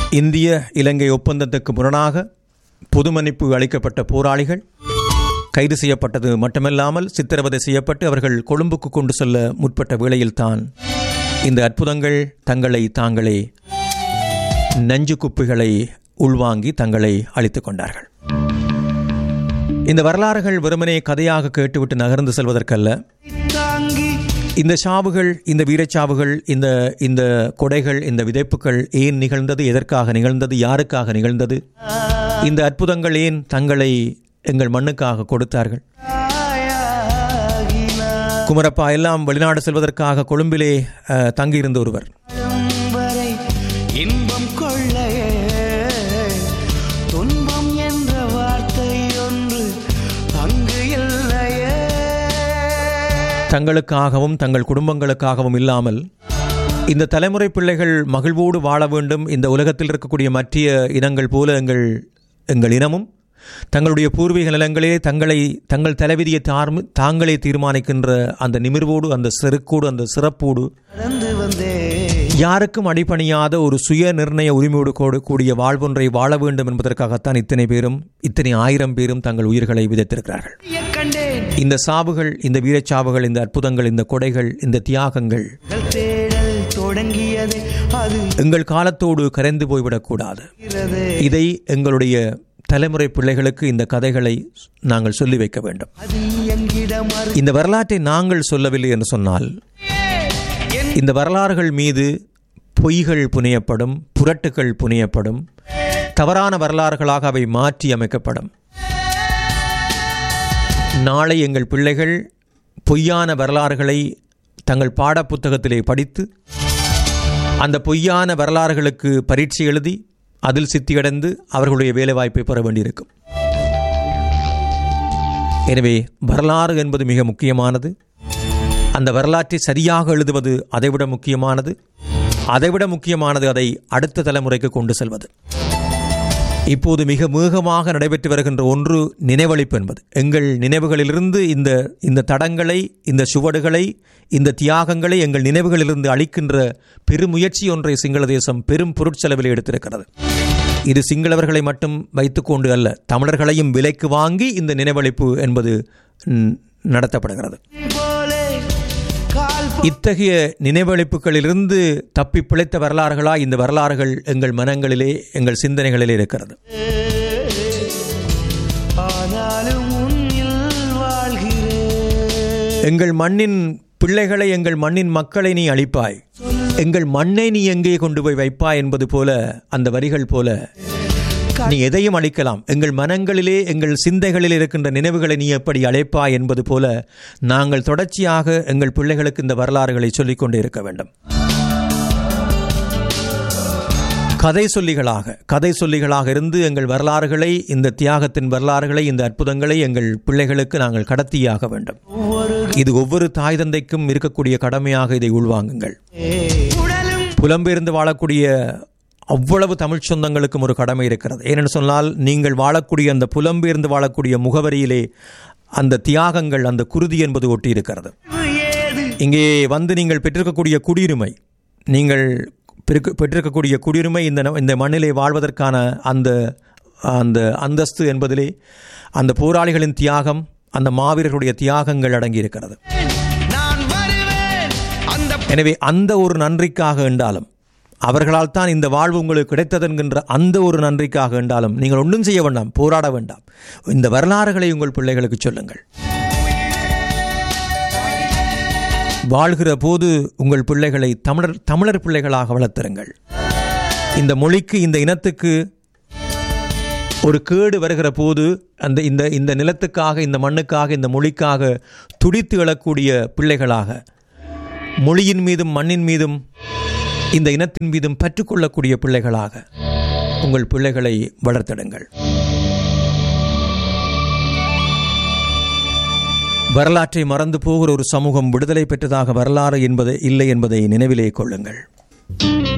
இந்திய இலங்கை ஒப்பந்தத்துக்கு முரணாக பொது மன்னிப்பு அளிக்கப்பட்ட போராளிகள் கைது செய்யப்பட்டது மட்டுமல்லாமல் சித்திரவதை செய்யப்பட்டு அவர்கள் கொழும்புக்கு கொண்டு செல்ல முற்பட்ட வேளையில்தான் இந்த அற்புதங்கள் தங்களை தாங்களே நஞ்சு குப்பிகளை உள்வாங்கி தங்களை அழித்துக் கொண்டார்கள் இந்த வரலாறுகள் வெறுமனே கதையாக கேட்டுவிட்டு நகர்ந்து செல்வதற்கல்ல தாங்கி இந்த சாவுகள் இந்த வீரச்சாவுகள் இந்த இந்த கொடைகள் இந்த விதைப்புகள் ஏன் நிகழ்ந்தது எதற்காக நிகழ்ந்தது யாருக்காக நிகழ்ந்தது இந்த அற்புதங்கள் ஏன் தங்களை எங்கள் மண்ணுக்காக கொடுத்தார்கள் ஆயாகினார் குமரப்பா எல்லாம் வெளிநாடு செல்வதற்காக கொழும்பிலே அஹ், தங்கியிருந்த ஒருவர் வரை இன்பம் கொள்ளையே துன்பம் என்ற வார்த்தை ஒன்று அங்கு இல்லையே தங்களுக்காகவும் தங்கள் குடும்பங்களுக்காகவும் இல்லாமல் இந்த தலைமுறை பிள்ளைகள் மகிழ்வோடு வாழ வேண்டும் இந்த உலகத்தில் இருக்கக்கூடிய மற்ற இனங்கள் போல எங்கள் எங்கள் இனமும் தங்களுடைய பூர்வீக நிலங்களே தங்களை தங்கள் தலைவிதியை தார்ம தாங்களே தீர்மானிக்கின்ற அந்த நிமிர்வோடு அந்த செருக்கோடு அந்த சிறப்போடு நடந்து வந்தே யாருக்கும் அடிபணியாத ஒரு சுய நிர்ணய உரிமையோடு கூடு- கூடிய வாழ்வொன்றை வாழ வேண்டும் என்பதற்காகத்தான் இத்தனை பேரும் இத்தனை ஆயிரம் பேரும் தங்கள் உயிர்களை விதைத்திருக்கிறார்கள் கண்டேன் இந்த சாவுகள் இந்த வீரச்சாவுகள் இந்த அற்புதங்கள் இந்த கொடைகள் இந்த தியாகங்கள் உங்கள் தேடல் தொடங்கியது அது எங்கள் காலத்தோடு கரைந்து போய்விடக்கூடாது இருக்கிறது இதை எங்களுடைய தலைமுறை பிள்ளைகளுக்கு இந்த கதைகளை நாங்கள் சொல்லி வைக்க வேண்டும் அது என்கிடம் அரு இந்த வரலாற்றை நாங்கள் சொல்லவில்லை என்று சொன்னால் இந்த வரலாறுகள் மீது பொய்கள் புனையப்படும் புரட்டுகள் புனையப்படும் தவறான வரலாறுகளாக அவை மாற்றி அமைக்கப்படும் நாளை எங்கள் பிள்ளைகள் பொய்யான வரலாறுகளை தங்கள் பாடப்புத்தகத்திலே படித்து அந்த பொய்யான வரலாறுகளுக்கு பரீட்சை எழுதி அதில் சித்தியடைந்து அவர்களுடைய வேலைவாய்ப்பை பெற வேண்டியிருக்கும் எனவே வரலாறு என்பது மிக முக்கியமானது அந்த வரலாற்றை சரியாக எழுதுவது அதைவிட முக்கியமானது அதைவிட முக்கியமானது அதை அடுத்த தலைமுறைக்கு கொண்டு செல்வது இப்போது மிக வேகமாக நடைபெற்று வருகின்ற ஒன்று நினைவளிப்பு என்பது எங்கள் நினைவுகளிலிருந்து இந்த இந்த தடங்களை இந்த சுவடுகளை இந்த தியாகங்களை எங்கள் நினைவுகளிலிருந்து அளிக்கின்ற பெருமுயற்சி ஒன்றை சிங்கள தேசம் பெரும் பொருட்செலவில் எடுத்திருக்கிறது இது சிங்களவர்களை மட்டும் வைத்துக்கொண்டு அல்ல தமிழர்களையும் விலைக்கு வாங்கி இந்த நினைவளிப்பு என்பது ம், நடத்தப்படுகிறது போலே கால் இத்தகைய நினைவளிப்புகளிலிருந்து தப்பி பிழைத்த வரலாறுகளா இந்த வரலாறுகள் எங்கள் மனங்களிலே எங்கள் சிந்தனைகளிலே இருக்கிறது ஆனாலும் உன்னில் வாழ்கிறேன் எங்கள் மண்ணின் பிள்ளைகளை எங்கள் மண்ணின் மக்களை நீ அழிப்பாய் எங்கள் மண்ணை நீ எங்கே கொண்டு போய் வைப்பாய் என்பது போல அந்த வரிகள் போல நீ எதையும் அழிக்கலாம் எங்கள் மனங்களிலே எங்கள் சிந்தைகளில் இருக்கின்ற நினைவுகளை நீ எப்படி அழைப்பாய் என்பது போல நாங்கள் தொடர்ச்சியாக எங்கள் பிள்ளைகளுக்கு இந்த வரலாறுகளை சொல்லிக் கொண்டே இருக்க வேண்டும் கதை சொல்லிகளாக கதை சொல்லிகளாக இருந்து எங்கள் வரலாறுகளை இந்த தியாகத்தின் வரலாறுகளை இந்த அற்புதங்களை எங்கள் பிள்ளைகளுக்கு நாங்கள் கடத்தியாக வேண்டும் ஒவ்வொரு இது ஒவ்வொரு தாய் தந்தைக்கும் இருக்கக்கூடிய கடமையாக இதை உள்வாங்குங்கள் உடலும் புலம்பெயர்ந்து வாழக்கூடிய அவ்வளவு தமிழ் சொந்தங்களுக்கும் ஒரு கடமை இருக்கிறது ஏனென்று சொன்னால் நீங்கள் வாழக்கூடிய அந்த புலம்பெயர்ந்து வாழக்கூடிய முகவரியிலே அந்த தியாகங்கள் அந்த குருதி என்பது ஒட்டி இருக்கிறது ஏது இங்கே வந்து நீங்கள் பெற்றிருக்கக்கூடிய குடியுரிமை நீங்கள் பெருக்கு- பெற்றிருக்கக்கூடிய குடியுரிமை இந்த ந- இந்த மண்ணிலே வாழ்வதற்கான அந்த அந்த அந்தஸ்து என்பதிலே அந்த போராளிகளின் தியாகம் அந்த மாவீரர்களுடைய தியாகங்கள் அடங்கி இருக்கிறது நான் வருவேன் அந்த எனவே அந்த ஒரு நன்றிக்காக என்றாலும் அவர்களால் தான் இந்த வாழ்வு உங்களுக்கு கிடைத்தது என்கின்ற அந்த ஒரு நன்றிக்காக என்றாலும் நீங்கள் ஒன்றும் செய்ய வேண்டாம் போராட வேண்டாம் இந்த வரலாறுகளை உங்கள் பிள்ளைகளுக்கு சொல்லுங்கள் வாழ்கிற போது உங்கள் பிள்ளைகளை தமிழர் தமிழர் பிள்ளைகளாக வளர்த்துருங்கள் இந்த மொழிக்கு இந்த இனத்துக்கு ஒரு கேடு வருகிற போது அந்த இந்த இந்த நிலத்துக்காக இந்த மண்ணுக்காக இந்த மொழிக்காக துடித்து எழக்கூடிய பிள்ளைகளாக மொழியின் மீதும் மண்ணின் மீதும் இந்த இனத்தின் மீதும் பற்றுக்கொள்ளக்கூடிய பிள்ளைகளாக உங்கள் பிள்ளைகளை வளர்த்திடுங்கள் வரலாற்றை மறந்து போகிற ஒரு சமூகம் விடுதலை பெற்றதாக வரலாறு என்பது இல்லை என்பதை நினைவிலே கொள்ளுங்கள்